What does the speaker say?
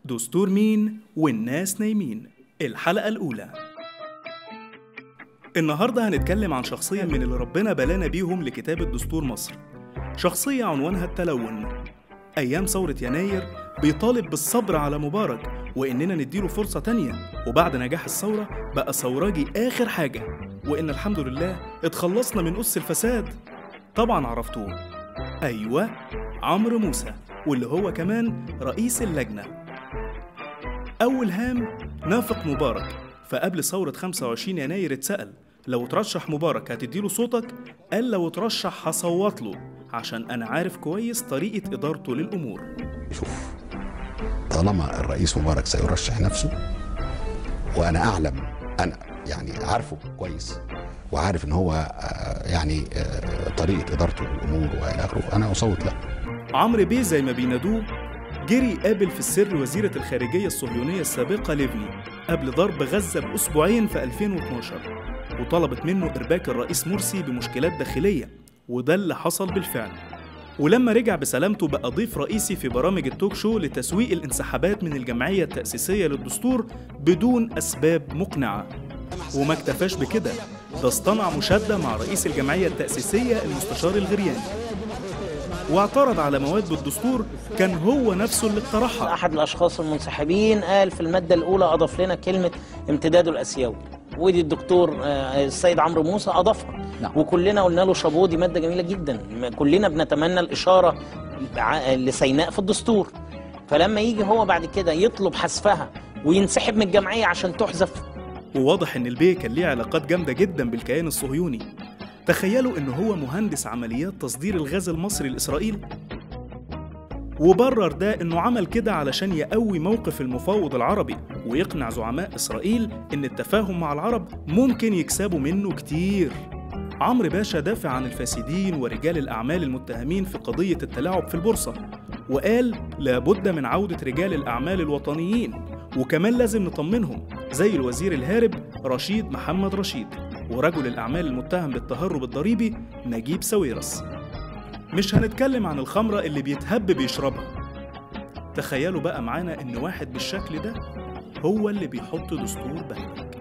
دستور مين والناس نايمين الحلقة الأولى النهاردة هنتكلم عن شخصية من اللي ربنا بلانا بيهم لكتابة دستور مصر شخصية عنوانها التلون أيام ثورة يناير بيطالب بالصبر على مبارك وإننا نديله فرصة تانية وبعد نجاح الثورة بقى ثوراجي آخر حاجة وإن الحمد لله اتخلصنا من أس الفساد طبعا عرفتوه أيوة عمرو موسى واللي هو كمان رئيس اللجنة أول هام نافق مبارك فقبل ثورة 25 يناير اتسأل لو ترشح مبارك هتديله صوتك قال لو ترشح هصوت له عشان أنا عارف كويس طريقة إدارته للأمور شوف طالما الرئيس مبارك سيرشح نفسه وانا اعلم انا يعني عارفه كويس وعارف ان هو آه، يعني آه، طريقه ادارته للامور والى اخره انا اصوت له عمرو بيه زي ما بينادوه جري قابل في السر وزيرة الخارجية الصهيونية السابقة ليفني قبل ضرب غزة بأسبوعين في 2012 وطلبت منه إرباك الرئيس مرسي بمشكلات داخلية وده اللي حصل بالفعل ولما رجع بسلامته بقى ضيف رئيسي في برامج التوك شو لتسويق الانسحابات من الجمعية التأسيسية للدستور بدون أسباب مقنعة وما اكتفاش بكده ده اصطنع مشادة مع رئيس الجمعية التأسيسية المستشار الغرياني واعترض على مواد بالدستور كان هو نفسه اللي اقترحها احد الاشخاص المنسحبين قال في الماده الاولى اضاف لنا كلمه امتداد الاسيوي ودي الدكتور آه، السيد عمرو موسى اضافها نعم. وكلنا قلنا له شابوه دي ماده جميله جدا كلنا بنتمنى الاشاره ع- لسيناء في الدستور فلما يجي هو بعد كده يطلب حذفها وينسحب من الجمعيه عشان تحذف وواضح ان البيه كان ليه علاقات جامده جدا بالكيان الصهيوني تخيلوا ان هو مهندس عمليات تصدير الغاز المصري لاسرائيل وبرر ده انه عمل كده علشان يقوي موقف المفاوض العربي ويقنع زعماء اسرائيل ان التفاهم مع العرب ممكن يكسبوا منه كتير عمرو باشا دافع عن الفاسدين ورجال الاعمال المتهمين في قضيه التلاعب في البورصه وقال لابد من عوده رجال الاعمال الوطنيين وكمان لازم نطمنهم زي الوزير الهارب رشيد محمد رشيد ورجل الاعمال المتهم بالتهرب الضريبي نجيب ساويرس مش هنتكلم عن الخمرة اللي بيتهب بيشربها تخيلوا بقى معانا إن واحد بالشكل ده هو اللي بيحط دستور بلدك